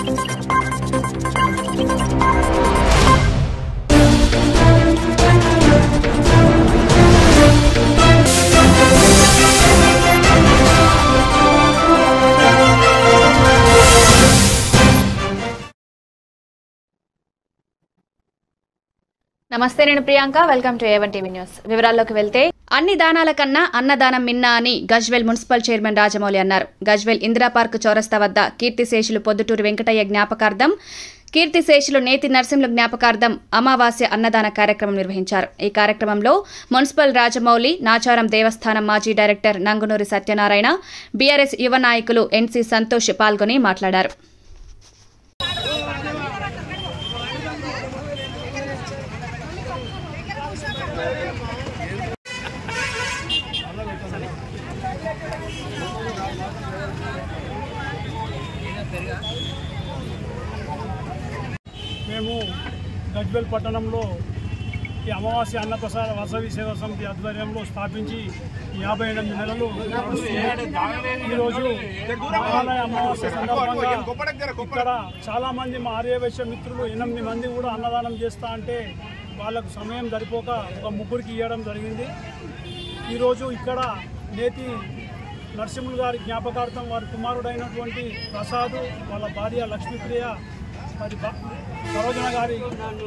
నమస్తే నేను Priyanka welcome to A one TV news వివరాల్లోకి వెళ్తే అన్ని దానాల కన్నా అన్నదానం మిన్నా అని గజ్వెల్ మున్సిపల్ చైర్మన్ రాజమౌళి అన్నారు గజ్వెల్ ఇందిరా పార్క్ చౌరస్తా వద్ద కీర్తిశేషులు పొద్దుటూరు వెంకటయ్య జ్ఞాపకార్థం కీర్తిశేషులు నేతి నరసింహుల జ్ఞాపకార్థం అమావాస్య అన్నదాన కార్యక్రమం నిర్వహించారు ఈ కార్యక్రమంలో మున్సిపల్ రాజమౌళి నాచారం దేవస్థానం మాజీ డైరెక్టర్ నంగునూరి సత్యనారాయణ బీఆర్ఎస్ యువ నాయకులు ఎన్సీ సంతోష్ పాల్గొని మాట్లాడారు మేము గజ్వెల్ పట్టణంలో ఈ అమావాస్య అన్నప్రసాద వసవి సేవా సమితి ఆధ్వర్యంలో స్థాపించి యాభై ఎనిమిది నెలలు నడుస్తుంది. ఈరోజు మహాలయ అమావాస్య సందర్భంగా ఇక్కడ చాలా మంది మా ఆర్యవైశ్య మిత్రులు ఎనిమిది మంది కూడా అన్నదానం చేస్తా అంటే వాళ్ళకు సమయం సరిపోక ఒక ముగ్గురికి ఇవ్వడం జరిగింది ఈరోజు ఇక్కడ నేతి నరసింహులు గారి జ్ఞాపకార్థం వారి కుమారుడైనటువంటి ప్రసాద్ వాళ్ళ భార్య లక్ష్మీప్రియ మరి బ- సరోజన గారి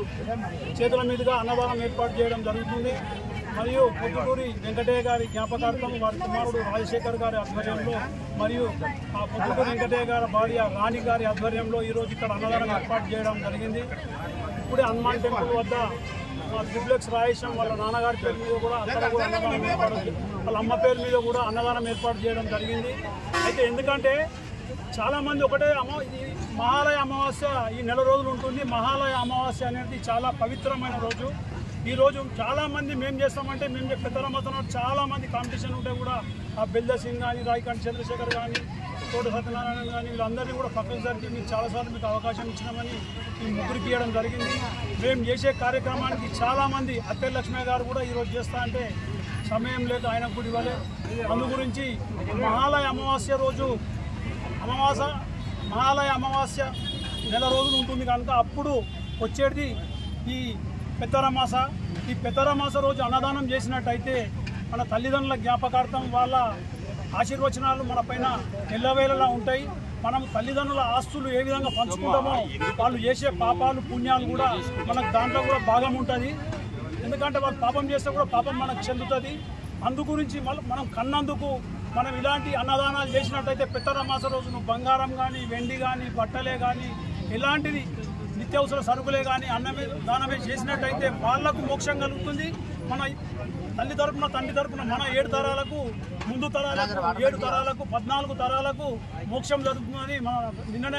చేతుల మీదుగా అన్నదానం ఏర్పాటు చేయడం జరుగుతుంది మరియు పొద్దుటూరి వెంకటయ్య గారి జ్ఞాపకార్థం వారి కుమారుడు రాజశేఖర్ గారి ఆధ్వర్యంలో మరియు ఆ పొద్దుటూరి వెంకటయ్య గారి భార్య రాణి గారి ఆధ్వర్యంలో ఈరోజు ఇక్కడ అన్నదానం ఏర్పాటు చేయడం జరిగింది ఇప్పుడే హనుమాన్ టెంపుల్ వద్ద మా ట్రిప్లెక్స్ రాయేశం వాళ్ళ నాన్నగారి పేరు మీద కూడా అక్కడ కూడా అన్నదానం ఏర్పాటు వాళ్ళ అమ్మ పేరు మీద కూడా అన్నదానం ఏర్పాటు చేయడం జరిగింది అయితే ఎందుకంటే చాలా మంది ఒకటే అమ ఇది మహాలయ అమావాస్య ఈ నెల రోజులు ఉంటుంది మహాలయ అమావాస్య అనేది చాలా పవిత్రమైన రోజు ఈ రోజు చాలా మంది మేము చేస్తామంటే మేము పెద్దలమ్మతో చాలా మంది కాంపిటీషన్ ఉంటే కూడా ఆ బెల్ద సింగ్ కానీ రాయకాంత్ చంద్రశేఖర్ కానీ తోట సత్యనారాయణ కానీ వీళ్ళందరినీ కూడా పక్కకు జరిపి మీకు చాలాసార్లు మీకు అవకాశం ఇచ్చినామని ఈ ముగ్గురికి ఇవ్వడం జరిగింది మేము చేసే కార్యక్రమానికి చాలామంది అత్తె లక్ష్మి గారు కూడా ఈరోజు చేస్తా అంటే సమయం లేదు ఆయనకు కూడా ఇవ్వలే అందు గురించి మహాలయ అమావాస్య రోజు అమావాస మహాలయ అమావాస్య నెల రోజులు ఉంటుంది కనుక అప్పుడు వచ్చేది ఈ పెద్దరమాస ఈ పెద్దరమాస రోజు అన్నదానం చేసినట్టయితే మన తల్లిదండ్రుల జ్ఞాపకార్థం వాళ్ళ ఆశీర్వచనాలు మన పైన ఎల్లవేళలా ఉంటాయి మనం తల్లిదండ్రుల ఆస్తులు ఏ విధంగా పంచుకుంటామో వాళ్ళు చేసే పాపాలు పుణ్యాలు కూడా మనకు దాంట్లో కూడా భాగం ఉంటుంది ఎందుకంటే వాళ్ళు పాపం చేస్తే కూడా పాపం మనకు చెందుతుంది అందు గురించి మళ్ళీ మనం కన్నందుకు మనం ఇలాంటి అన్నదానాలు చేసినట్టయితే పిత్తరమాస రోజు నువ్వు బంగారం కానీ వెండి కానీ బట్టలే కానీ ఇలాంటిది నిత్యావసర సరుకులే కానీ అన్నమే దానమే చేసినట్టయితే వాళ్లకు మోక్షం కలుగుతుంది మన తల్లి తరపున తండ్రి తరపున మన ఏడు తరాలకు ముందు తరాలకు ఏడు తరాలకు పద్నాలుగు తరాలకు మోక్షం జరుగుతుందని మన నిన్ననే